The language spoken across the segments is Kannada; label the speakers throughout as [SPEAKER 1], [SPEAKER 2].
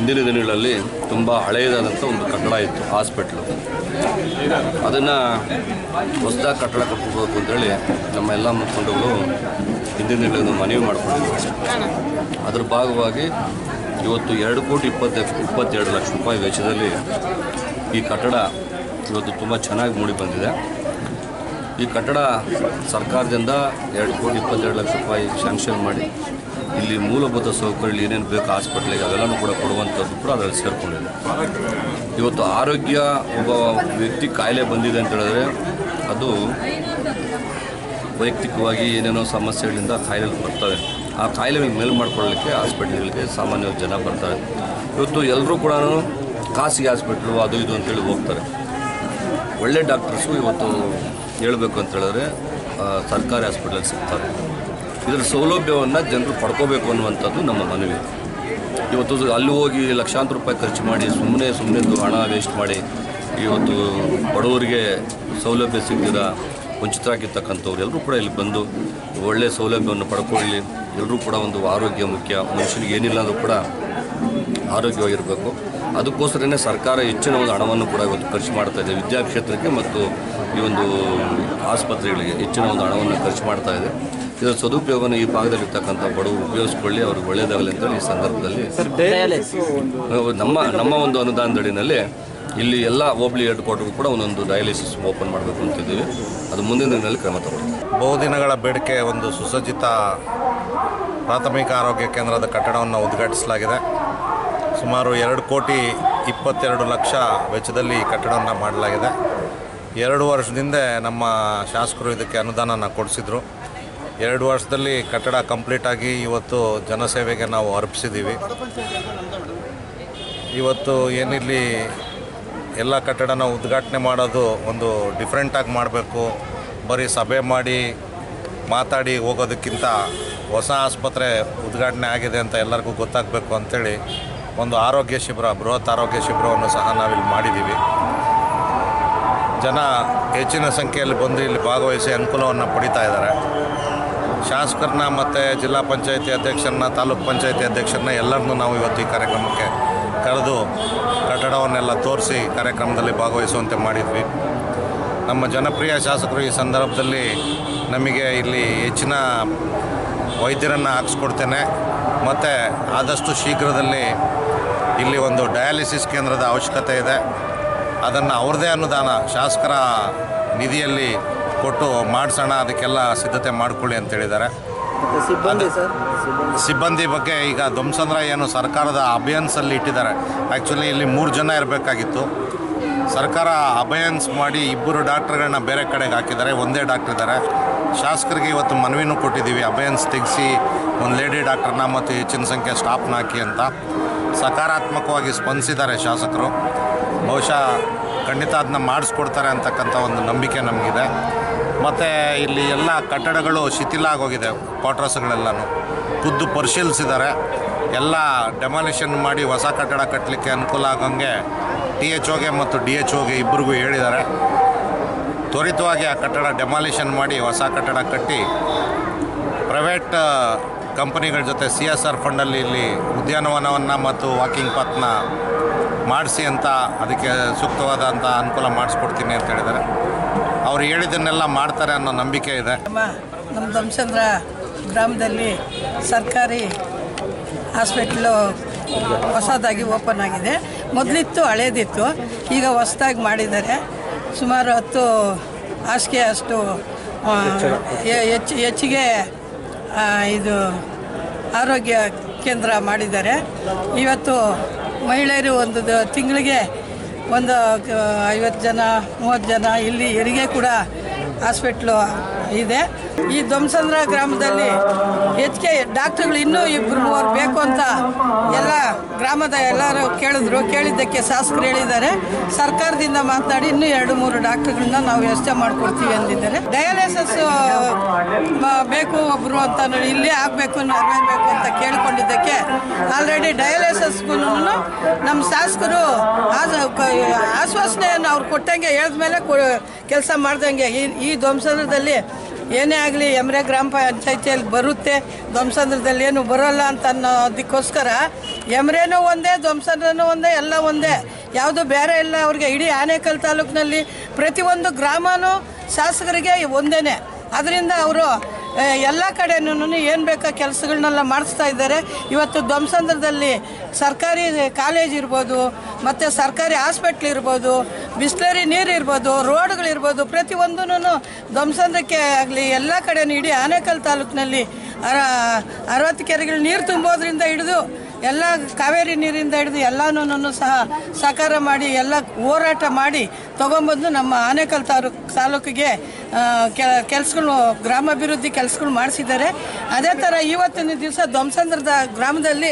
[SPEAKER 1] ಹಿಂದಿನ ದಿನಗಳಲ್ಲಿ ತುಂಬ ಹಳೆಯದಾದಂಥ ಒಂದು ಕಟ್ಟಡ ಇತ್ತು ಹಾಸ್ಪಿಟ್ಲು ಅದನ್ನು ಹೊಸದಾಗಿ ಕಟ್ಟಡ ಕಟ್ಟಬೇಕು ಅಂತೇಳಿ ನಮ್ಮ ಎಲ್ಲ ಮುಖಂಡಗಳು ಹಿಂದಿನ ದಿನಗಳಲ್ಲಿ ಮನವಿ ಮಾಡಿಕೊಂಡಿದ್ವಿ ಅದ್ರ ಭಾಗವಾಗಿ ಇವತ್ತು ಎರಡು ಕೋಟಿ ಇಪ್ಪತ್ತ ಇಪ್ಪತ್ತೆರಡು ಲಕ್ಷ ರೂಪಾಯಿ ವೆಚ್ಚದಲ್ಲಿ ಈ ಕಟ್ಟಡ ಇವತ್ತು ತುಂಬ ಚೆನ್ನಾಗಿ ಮೂಡಿ ಬಂದಿದೆ ಈ ಕಟ್ಟಡ ಸರ್ಕಾರದಿಂದ ಎರಡು ಕೋಟಿ ಇಪ್ಪತ್ತೆರಡು ಲಕ್ಷ ರೂಪಾಯಿ ಶಾಂಕ್ಷನ್ ಮಾಡಿ ಇಲ್ಲಿ ಮೂಲಭೂತ ಸೌಕರ್ಯ ಏನೇನು ಬೇಕು ಹಾಸ್ಪಿಟ್ಲಿಗೆ ಅವೆಲ್ಲನೂ ಕೂಡ ಕೊಡುವಂಥದ್ದು ಕೂಡ ಅದರಲ್ಲಿ ಸೇರಿಕೊಂಡಿದೆ ಇವತ್ತು ಆರೋಗ್ಯ ಒಬ್ಬ ವ್ಯಕ್ತಿ ಕಾಯಿಲೆ ಬಂದಿದೆ ಅಂತ ಹೇಳಿದ್ರೆ ಅದು ವೈಯಕ್ತಿಕವಾಗಿ ಏನೇನೋ ಸಮಸ್ಯೆಗಳಿಂದ ಕಾಯಿಲೆಗಳು ಬರ್ತವೆ ಆ ಕಾಯಿಲೆಗಳು ಮೇಲು ಮಾಡ್ಕೊಳ್ಳಲಿಕ್ಕೆ ಹಾಸ್ಪಿಟ್ಲ್ಗಳಿಗೆ ಸಾಮಾನ್ಯವಾಗಿ ಜನ ಬರ್ತಾರೆ ಇವತ್ತು ಎಲ್ಲರೂ ಕೂಡ ಖಾಸಗಿ ಹಾಸ್ಪಿಟ್ಲು ಅದು ಇದು ಅಂತೇಳಿ ಹೋಗ್ತಾರೆ ಒಳ್ಳೆ ಡಾಕ್ಟರ್ಸು ಇವತ್ತು ಹೇಳಬೇಕು ಅಂತ ಹೇಳಿದ್ರೆ ಆ, ಸರ್ಕಾರಿ ಹಾಸ್ಪಿಟಲ್ ಸಿಗ್ತಾರೆ ಇದರ ಸೌಲಭ್ಯವನ್ನು ಜನರು ಪಡ್ಕೋಬೇಕು ಅನ್ನುವಂಥದ್ದು ನಮ್ಮ ಮನವಿ ಇವತ್ತು ಅಲ್ಲಿ ಹೋಗಿ ಲಕ್ಷಾಂತರ ರೂಪಾಯಿ ಖರ್ಚು ಮಾಡಿ ಸುಮ್ಮನೆ ಸುಮ್ಮನೆ ಹಣ ವೇಸ್ಟ್ ಮಾಡಿ ಇವತ್ತು ಬಡವರಿಗೆ ಸೌಲಭ್ಯ ಸಿಗದಿರ ವಂಚಿತರಾಗಿರ್ತಕ್ಕಂಥವ್ರು ಎಲ್ಲರೂ ಕೂಡ ಇಲ್ಲಿ ಬಂದು ಒಳ್ಳೆಯ ಸೌಲಭ್ಯವನ್ನು ಪಡ್ಕೊಳ್ಳಿ ಎಲ್ಲರೂ ಕೂಡ ಒಂದು ಆರೋಗ್ಯ ಮುಖ್ಯ ಮನುಷ್ಯನಿಗೆ ಏನಿಲ್ಲ ಅಂದರೂ ಕೂಡ ಆರೋಗ್ಯವಾಗಿರಬೇಕು ಅದಕ್ಕೋಸ್ಕರನೇ ಸರ್ಕಾರ ಹೆಚ್ಚಿನ ಒಂದು ಹಣವನ್ನು ಕೂಡ ಇವತ್ತು ಖರ್ಚು ಮಾಡ್ತಾ ಇದೆ ವಿದ್ಯಾಕ್ಷೇತ್ರಕ್ಕೆ ಮತ್ತು ಈ ಒಂದು ಆಸ್ಪತ್ರೆಗಳಿಗೆ ಹೆಚ್ಚಿನ ಒಂದು ಹಣವನ್ನು ಖರ್ಚು ಮಾಡ್ತಾ ಇದೆ ಇದರ ಸದುಪಯೋಗವನ್ನು ಈ ಭಾಗದಲ್ಲಿರ್ತಕ್ಕಂಥ ಬಡವರು ಉಪಯೋಗಿಸ್ಕೊಳ್ಳಿ ಅವ್ರಿಗೆ ಒಳ್ಳೆಯದಾಗಲಿ ಅಂತೇಳಿ ಈ ಸಂದರ್ಭದಲ್ಲಿ ನಾವು ನಮ್ಮ ನಮ್ಮ ಒಂದು ಅನುದಾನದಡಿನಲ್ಲಿ ಇಲ್ಲಿ ಎಲ್ಲ ಹೋಬಳಿ ಹೆಡ್ ಕ್ವಾರ್ಟರ್ಗೂ ಕೂಡ ಒಂದೊಂದು ಡಯಾಲಿಸಿಸ್ ಓಪನ್ ಮಾಡಬೇಕು ಅಂತಿದ್ದೀವಿ ಅದು ಮುಂದಿನ ದಿನದಲ್ಲಿ ಕ್ರಮ ತಗೊಳ್ತೀವಿ
[SPEAKER 2] ಬಹುದಿನಗಳ ಬೇಡಿಕೆ ಒಂದು ಸುಸಜ್ಜಿತ ಪ್ರಾಥಮಿಕ ಆರೋಗ್ಯ ಕೇಂದ್ರದ ಕಟ್ಟಡವನ್ನು ಉದ್ಘಾಟಿಸಲಾಗಿದೆ ಸುಮಾರು ಎರಡು ಕೋಟಿ ಇಪ್ಪತ್ತೆರಡು ಲಕ್ಷ ವೆಚ್ಚದಲ್ಲಿ ಈ ಕಟ್ಟಡವನ್ನು ಮಾಡಲಾಗಿದೆ ಎರಡು ವರ್ಷದಿಂದ ನಮ್ಮ ಶಾಸಕರು ಇದಕ್ಕೆ ಅನುದಾನನ ಕೊಡಿಸಿದ್ರು ಎರಡು ವರ್ಷದಲ್ಲಿ ಕಟ್ಟಡ ಕಂಪ್ಲೀಟ್ ಆಗಿ ಇವತ್ತು ಜನಸೇವೆಗೆ ನಾವು ಅರ್ಪಿಸಿದ್ದೀವಿ ಇವತ್ತು ಏನಿಲ್ಲಿ ಎಲ್ಲ ಕಟ್ಟಡನ ಉದ್ಘಾಟನೆ ಮಾಡೋದು ಒಂದು ಡಿಫ್ರೆಂಟಾಗಿ ಮಾಡಬೇಕು ಬರೀ ಸಭೆ ಮಾಡಿ ಮಾತಾಡಿ ಹೋಗೋದಕ್ಕಿಂತ ಹೊಸ ಆಸ್ಪತ್ರೆ ಉದ್ಘಾಟನೆ ಆಗಿದೆ ಅಂತ ಎಲ್ಲರಿಗೂ ಗೊತ್ತಾಗಬೇಕು ಅಂಥೇಳಿ ಒಂದು ಆರೋಗ್ಯ ಶಿಬಿರ ಬೃಹತ್ ಆರೋಗ್ಯ ಶಿಬಿರವನ್ನು ಸಹ ನಾವಿಲ್ಲಿ ಮಾಡಿದ್ದೀವಿ ಜನ ಹೆಚ್ಚಿನ ಸಂಖ್ಯೆಯಲ್ಲಿ ಬಂದು ಇಲ್ಲಿ ಭಾಗವಹಿಸಿ ಅನುಕೂಲವನ್ನು ಪಡಿತಾ ಇದ್ದಾರೆ ಶಾಸಕರನ್ನ ಮತ್ತು ಜಿಲ್ಲಾ ಪಂಚಾಯತಿ ಅಧ್ಯಕ್ಷರನ್ನ ತಾಲೂಕ್ ಪಂಚಾಯತಿ ಅಧ್ಯಕ್ಷರನ್ನ ಎಲ್ಲರನ್ನೂ ನಾವು ಇವತ್ತು ಈ ಕಾರ್ಯಕ್ರಮಕ್ಕೆ ಕರೆದು ಕಟ್ಟಡವನ್ನೆಲ್ಲ ತೋರಿಸಿ ಕಾರ್ಯಕ್ರಮದಲ್ಲಿ ಭಾಗವಹಿಸುವಂತೆ ಮಾಡಿದ್ವಿ ನಮ್ಮ ಜನಪ್ರಿಯ ಶಾಸಕರು ಈ ಸಂದರ್ಭದಲ್ಲಿ ನಮಗೆ ಇಲ್ಲಿ ಹೆಚ್ಚಿನ ವೈದ್ಯರನ್ನು ಹಾಕ್ಸ್ಕೊಡ್ತೇನೆ ಮತ್ತು ಆದಷ್ಟು ಶೀಘ್ರದಲ್ಲಿ ಇಲ್ಲಿ ಒಂದು ಡಯಾಲಿಸಿಸ್ ಕೇಂದ್ರದ ಅವಶ್ಯಕತೆ ಇದೆ ಅದನ್ನು ಅವ್ರದ್ದೇ ಅನುದಾನ ಶಾಸಕರ ನಿಧಿಯಲ್ಲಿ ಕೊಟ್ಟು ಮಾಡಿಸೋಣ ಅದಕ್ಕೆಲ್ಲ ಸಿದ್ಧತೆ ಮಾಡಿಕೊಳ್ಳಿ ಅಂತ ಹೇಳಿದ್ದಾರೆ
[SPEAKER 3] ಮತ್ತೆ ಸಿಬ್ಬಂದಿ ಸರ್ ಸಿಬ್ಬಂದಿ
[SPEAKER 2] ಸಿಬ್ಬಂದಿ ಬಗ್ಗೆ ಈಗ ಧ್ವಂಸಂದ್ರ ಏನು ಸರ್ಕಾರದ ಅಭಯನ್ಸಲ್ಲಿ ಇಟ್ಟಿದ್ದಾರೆ ಆ್ಯಕ್ಚುಲಿ ಇಲ್ಲಿ ಮೂರು ಜನ ಇರಬೇಕಾಗಿತ್ತು ಸರ್ಕಾರ ಅಭಯನ್ಸ್ ಮಾಡಿ ಇಬ್ಬರು ಡಾಕ್ಟ್ರುಗಳನ್ನ ಬೇರೆ ಕಡೆಗೆ ಹಾಕಿದ್ದಾರೆ ಒಂದೇ ಡಾಕ್ಟ್ರ್ ಇದ್ದಾರೆ ಶಾಸಕರಿಗೆ ಇವತ್ತು ಮನವಿನೂ ಕೊಟ್ಟಿದ್ದೀವಿ ಅಭಯನ್ಸ್ ತೆಗೆಸಿ ಒಂದು ಲೇಡಿ ಡಾಕ್ಟ್ರನ್ನ ಮತ್ತು ಹೆಚ್ಚಿನ ಸಂಖ್ಯೆ ಸ್ಟಾಫ್ನ ಹಾಕಿ ಅಂತ ಸಕಾರಾತ್ಮಕವಾಗಿ ಸ್ಪಂದಿಸಿದ್ದಾರೆ ಶಾಸಕರು ಬಹುಶಃ ಖಂಡಿತ ಅದನ್ನ ಮಾಡಿಸ್ಕೊಡ್ತಾರೆ ಅಂತಕ್ಕಂಥ ಒಂದು ನಂಬಿಕೆ ನಮಗಿದೆ ಮತ್ತು ಇಲ್ಲಿ ಎಲ್ಲ ಕಟ್ಟಡಗಳು ಶಿಥಿಲ ಆಗೋಗಿದೆ ಕ್ವಾರ್ಟರ್ಸ್ಗಳೆಲ್ಲನೂ ಖುದ್ದು ಪರಿಶೀಲಿಸಿದ್ದಾರೆ ಎಲ್ಲ ಡೆಮಾಲಿಷನ್ ಮಾಡಿ ಹೊಸ ಕಟ್ಟಡ ಕಟ್ಟಲಿಕ್ಕೆ ಅನುಕೂಲ ಆಗಂಗೆ ಟಿ ಎಚ್ ಒಗೆ ಮತ್ತು ಡಿ ಎಚ್ ಒಗೆ ಇಬ್ಬರಿಗೂ ಹೇಳಿದ್ದಾರೆ ತ್ವರಿತವಾಗಿ ಆ ಕಟ್ಟಡ ಡೆಮಾಲಿಷನ್ ಮಾಡಿ ಹೊಸ ಕಟ್ಟಡ ಕಟ್ಟಿ ಪ್ರೈವೇಟ್ ಕಂಪನಿಗಳ ಜೊತೆ ಸಿ ಎಸ್ ಆರ್ ಫಂಡಲ್ಲಿ ಇಲ್ಲಿ ಉದ್ಯಾನವನವನ್ನು ಮತ್ತು ವಾಕಿಂಗ್ ಪಾತ್ನ ಮಾಡಿಸಿ ಅಂತ ಅದಕ್ಕೆ ಸೂಕ್ತವಾದಂಥ ಅನುಕೂಲ ಮಾಡಿಸ್ಕೊಡ್ತೀನಿ ಅಂತ ಹೇಳಿದ್ದಾರೆ ಅವ್ರು ಹೇಳಿದ್ದನ್ನೆಲ್ಲ ಮಾಡ್ತಾರೆ ಅನ್ನೋ ನಂಬಿಕೆ ಇದೆ
[SPEAKER 4] ನಮ್ಮ ನಮ್ಮ ದಂಸಂದ್ರ ಗ್ರಾಮದಲ್ಲಿ ಸರ್ಕಾರಿ ಹಾಸ್ಪಿಟ್ಲು ಹೊಸದಾಗಿ ಓಪನ್ ಆಗಿದೆ ಮೊದಲಿತ್ತು ಹಳೇದಿತ್ತು ಈಗ ಹೊಸದಾಗಿ ಮಾಡಿದ್ದಾರೆ ಸುಮಾರು ಹತ್ತು ಹಾಸಿಗೆ ಅಷ್ಟು ಆ, ಹೆ- ಹೆಚ್ಚು ಹೆಚ್ಚಿಗೆ ಆ, ಇದು ಆರೋಗ್ಯ ಕೇಂದ್ರ ಮಾಡಿದ್ದಾರೆ ಇವತ್ತು ಮಹಿಳೆಯರು ಒಂದು ದ- ತಿಂಗಳಿಗೆ ಒಂದು ಕ- ಐವತ್ತು ಜನ ಮೂವತ್ತು ಜನ ಇಲ್ಲಿ ಹೆರಿಗೆ ಕೂಡ ಹಾಸ್ಪಿಟ್ಲು ಇದೆ ಈ ಧ್ವಂಸಂದ್ರ ಗ್ರಾಮದಲ್ಲಿ ಹೆಚ್ಚಿಗೆ ಡಾಕ್ಟ್ರುಗಳು ಇನ್ನೂ ಇಬ್ಬರು ಮೂವರು ಬೇಕು ಅಂತ ಎಲ್ಲ ಗ್ರಾಮದ ಎಲ್ಲರೂ ಕೇಳಿದ್ರು ಕೇಳಿದ್ದಕ್ಕೆ ಶಾಸಕರು ಹೇಳಿದ್ದಾರೆ ಸರ್ಕಾರದಿಂದ ಮಾತನಾಡಿ ಇನ್ನೂ ಎರಡು ಮೂರು ಡಾಕ್ಟ್ರುಗಳನ್ನ ನಾವು ವ್ಯವಸ್ಥೆ ಮಾಡಿಕೊಡ್ತೀವಿ ಅಂದಿದ್ದಾರೆ ಡಯಾಲಿಸಿಸ್ ಬೇಕು ಒಬ್ಬರು ಅಂತ ನೋಡಿ ಇಲ್ಲೇ ಆಗಬೇಕು ನೆರವೇರಬೇಕು ಅಂತ ಕೇಳಿಕೊಂಡಿದ್ದಕ್ಕೆ ಆಲ್ರೆಡಿ ಡಯಾಲಿಸಿಸ್ಗೂ ನಮ್ಮ ಶಾಸಕರು ಆಸ- ಕ- ಆಶ್ವಾಸನೆಯನ್ನು ಅವ್ರು ಕೊಟ್ಟಂಗೆ ಹೇಳಿದ್ಮೇಲೆ ಕೆಲಸ ಮಾಡ್ದಂಗೆ ಈ ಈ ಧ್ವಂಸದಲ್ಲಿ ಏನೇ ಆಗಲಿ ಎಮ್ರೆ ಗ್ರಾಮ ಪಂಚಾಯತಿಯಲ್ಲಿ ಬರುತ್ತೆ ಧ್ವಂಸಂದ್ರದಲ್ಲಿ ಏನು ಬರೋಲ್ಲ ಅಂತ ಅನ್ನೋದಕ್ಕೋಸ್ಕರ ಎಮ್ರೆನೂ ಒಂದೇ ಧ್ವಂಸಂದ್ರನೂ ಒಂದೇ ಎಲ್ಲ ಒಂದೇ ಯಾವುದು ಬೇರೆ ಇಲ್ಲ ಅವ್ರಿಗೆ ಇಡೀ ಆನೇಕಲ್ ತಾಲೂಕಿನಲ್ಲಿ ಪ್ರತಿಯೊಂದು ಗ್ರಾಮನೂ ಶಾಸಕರಿಗೆ ಒಂದೇ ಅದರಿಂದ ಅವರು ಎಲ್ಲ ಕಡೆನೂ ಏನು ಬೇಕಾ ಕೆಲಸಗಳನ್ನೆಲ್ಲ ಮಾಡಿಸ್ತಾ ಇದ್ದಾರೆ ಇವತ್ತು ಧ್ವಂಸಂದ್ರದಲ್ಲಿ ಸರ್ಕಾರಿ ಕಾಲೇಜ್ ಇರ್ಬೋದು ಮತ್ತು ಸರ್ಕಾರಿ ಹಾಸ್ಪಿಟ್ಲ್ ಇರ್ಬೋದು ಬಿಸ್ಲರಿ ನೀರು ಇರ್ಬೋದು ರೋಡ್ಗಳಿರ್ಬೋದು ಪ್ರತಿಯೊಂದೂ ಧ್ವಂಸಂದ್ರಕ್ಕೆ ಆಗಲಿ ಎಲ್ಲ ಕಡೆನೂ ಇಡೀ ಆನೇಕಲ್ ತಾಲೂಕಿನಲ್ಲಿ ಅರ ಅರವತ್ತು ಕೆರೆಗಳು ನೀರು ತುಂಬೋದ್ರಿಂದ ಹಿಡಿದು ಎಲ್ಲ ಕಾವೇರಿ ನೀರಿಂದ ಹಿಡಿದು ಎಲ್ಲನೂ ಸಹ ಸಾಕಾರ ಮಾಡಿ ಎಲ್ಲ ಹೋರಾಟ ಮಾಡಿ ತೊಗೊಂಬಂದು ನಮ್ಮ ಆನೇಕಲ್ ತಾಲೂಕು ತಾಲೂಕಿಗೆ ಕೆಲಸಗಳು ಗ್ರಾಮಾಭಿವೃದ್ಧಿ ಕೆಲಸಗಳು ಮಾಡಿಸಿದ್ದಾರೆ ಅದೇ ಥರ ಇವತ್ತಿನ ದಿವಸ ಧ್ವಂಸಂದ್ರದ ಗ್ರಾಮದಲ್ಲಿ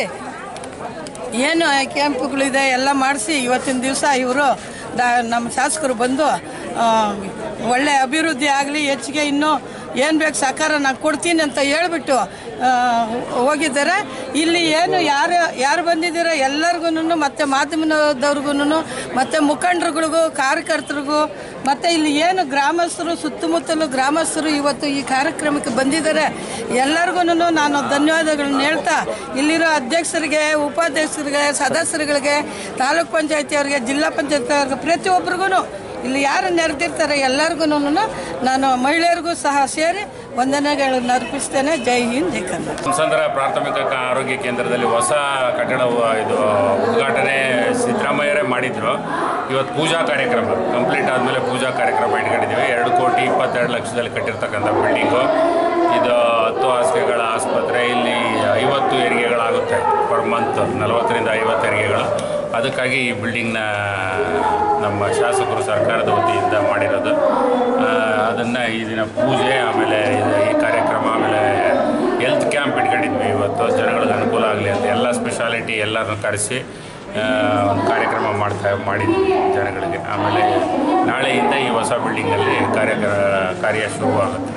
[SPEAKER 4] ಏನು ಕ್ಯಾಂಪ್ಗಳಿದೆ ಎಲ್ಲ ಮಾಡಿಸಿ ಇವತ್ತಿನ ದಿವಸ ಇವರು ನಮ್ಮ ಶಾಸಕರು ಬಂದು ಆ, ಒಳ್ಳೆ ಅಭಿವೃದ್ಧಿ ಆಗಲಿ ಹೆಚ್ಚಿಗೆ ಇನ್ನೂ ಏನು ಬೇಕು ಸಹಕಾರ ನಾನು ಕೊಡ್ತೀನಿ ಅಂತ ಹೇಳ್ಬಿಟ್ಟು ಆ, ಹೋಗಿದ್ದಾರೆ ಇಲ್ಲಿ ಏನು ಯಾರು ಯಾರು ಬಂದಿದ್ದೀರೋ ಎಲ್ಲರಿಗೂ ಮತ್ತು ಮಾಧ್ಯಮದವ್ರಿಗೂ ಮತ್ತು ಮುಖಂಡರುಗಳಿಗೂ ಕಾರ್ಯಕರ್ತರಿಗೂ ಮತ್ತು ಇಲ್ಲಿ ಏನು ಗ್ರಾಮಸ್ಥರು ಸುತ್ತಮುತ್ತಲು ಗ್ರಾಮಸ್ಥರು ಇವತ್ತು ಈ ಕಾರ್ಯಕ್ರಮಕ್ಕೆ ಬಂದಿದ್ದಾರೆ ಎಲ್ಲರಿಗೂ ನಾನು ಧನ್ಯವಾದಗಳನ್ನ ಹೇಳ್ತಾ ಇಲ್ಲಿರೋ ಅಧ್ಯಕ್ಷರಿಗೆ ಉಪಾಧ್ಯಕ್ಷರಿಗೆ ಸದಸ್ಯರುಗಳಿಗೆ ತಾಲೂಕ್ ಪಂಚಾಯತಿಯವರಿಗೆ ಜಿಲ್ಲಾ ಪಂಚಾಯತ್ ಅವ್ರಿಗೆ ಪ್ರತಿಯೊಬ್ಬರಿಗೂ ಇಲ್ಲಿ ಯಾರು ನೆರೆದಿರ್ತಾರೆ ಎಲ್ಲರಿಗೂ ನಾನು ಮಹಿಳೆಯರಿಗೂ ಸಹ ಸೇರಿ ವಂದನೆಗಳನ್ನು ಅರ್ಪಿಸ್ತೇನೆ ಜೈ ಹಿಂದ್ ಜೈ ಕನ್ನಡ
[SPEAKER 5] ಸಂದ್ರ ಪ್ರಾಥಮಿಕ ಕ- ಆರೋಗ್ಯ ಕೇಂದ್ರದಲ್ಲಿ ಹೊಸ ಕಟ್ಟಡ ವ- ಇದು ಉದ್ಘಾಟನೆ ಸಿದ್ದರಾಮಯ್ಯರೇ ಮಾಡಿದ್ರು ಇವತ್ತು ಪೂಜಾ ಕಾರ್ಯಕ್ರಮ ಕಂಪ್ಲೀಟ್ ಆದಮೇಲೆ ಪೂಜಾ ಕಾರ್ಯಕ್ರಮ ಇಟ್ಕೊಂಡಿದ್ದೀವಿ ಎರಡು ಕೋಟಿ ಇಪ್ಪತ್ತೆರಡು ಲಕ್ಷದಲ್ಲಿ ಕಟ್ಟಿರ್ತಕ್ಕಂಥ ಬಿಲ್ಡಿಂಗು ಇದು ಹತ್ತು ಹಾಸಿಗೆಗಳ ಆಸ್ಪತ್ರೆ ಇಲ್ಲಿ ಐವತ್ತು ಹೆರಿಗೆಗಳಾಗುತ್ತೆ ಪರ್ ಮಂತ್ ನಲವತ್ತರಿಂದ ಐವತ್ತು ಹೆರಿಗೆಗಳು ಅದಕ್ಕಾಗಿ ಈ ಬಿಲ್ಡಿಂಗ್ನ ನಮ್ಮ ಶಾಸಕರು ಸರ್ಕಾರದ ವತಿಯಿಂದ ಮಾಡಿರೋದು ಅದನ್ನು ಈ ದಿನ ಪೂಜೆ ಆಮೇಲೆ ಇದು- ಈ ಕಾರ್ಯಕ್ರಮ ಆಮೇಲೆ ಹೆಲ್ತ್ ಕ್ಯಾಂಪ್ ಇಟ್ಕೊಂಡಿದ್ವಿ ಇವತ್ತು ಜನಗಳಿಗೆ ಅನುಕೂಲ ಆಗಲಿ ಅಂತ ಎಲ್ಲ ಸ್ಪೆಷಾಲಿಟಿ ಎಲ್ಲರನ್ನು ಕರೆಸಿ ಒಂದು ಕಾರ್ಯಕ್ರಮ ಮಾಡ್ತಾ ಮಾಡಿದ್ವಿ ಜನಗಳಿಗೆ ಆಮೇಲೆ ನಾಳೆಯಿಂದ ಈ ಹೊಸ ಬಿಲ್ಡಿಂಗಲ್ಲಿ ಕಾರ್ಯ ಕಾರ್ಯ ಶುರುವಾಗುತ್ತೆ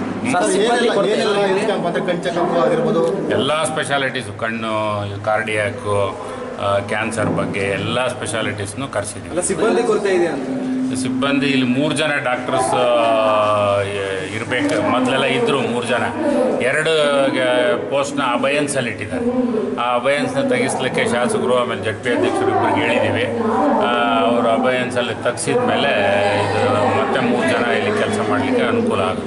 [SPEAKER 3] ಆಗಿರ್ಬೋದು
[SPEAKER 5] ಎಲ್ಲ ಸ್ಪೆಷಾಲಿಟೀಸು ಕಣ್ಣು ಕಾರ್ಡಿಯಾಕು ಕ್ಯಾನ್ಸರ್ ಬಗ್ಗೆ ಎಲ್ಲ ಸ್ಪೆಷಾಲಿಟೀಸ್ನು ಕರೆಸಿದ್ದೀವಿ
[SPEAKER 3] ಸಿಬ್ಬಂದಿ ಕೊರತೆ ಇದೆ ಅಂತ
[SPEAKER 5] ಸಿಬ್ಬಂದಿ ಇಲ್ಲಿ ಮೂರು ಜನ ಡಾಕ್ಟರ್ಸ್ ಇರಬೇಕು ಮೊದಲೆಲ್ಲ ಇದ್ದರು ಮೂರು ಜನ ಎರಡು ಪೋಸ್ಟ್ನ ಅಬಯನ್ಸಲ್ಲಿ ಇಟ್ಟಿದ್ದಾರೆ ಆ ಅಬಯನ್ಸ್ನ ತೆಗಿಸ್ಲಿಕ್ಕೆ ಶಾಸಕರು ಆಮೇಲೆ ಜಡ್ ಪಿ ಅಧ್ಯಕ್ಷರು ಇಬ್ಬರಿಗೆ ಹೇಳಿದ್ದೀವಿ ಆ, ಅವರು ಅಬಯನ್ಸಲ್ಲಿ ತೆಗ್ಸಿದ ಮೇಲೆ ಇದು ಮತ್ತೆ ಮೂರು ಜನ ಇಲ್ಲಿ ಕೆಲಸ ಮಾಡಲಿಕ್ಕೆ ಅನುಕೂಲ ಆಗುತ್ತೆ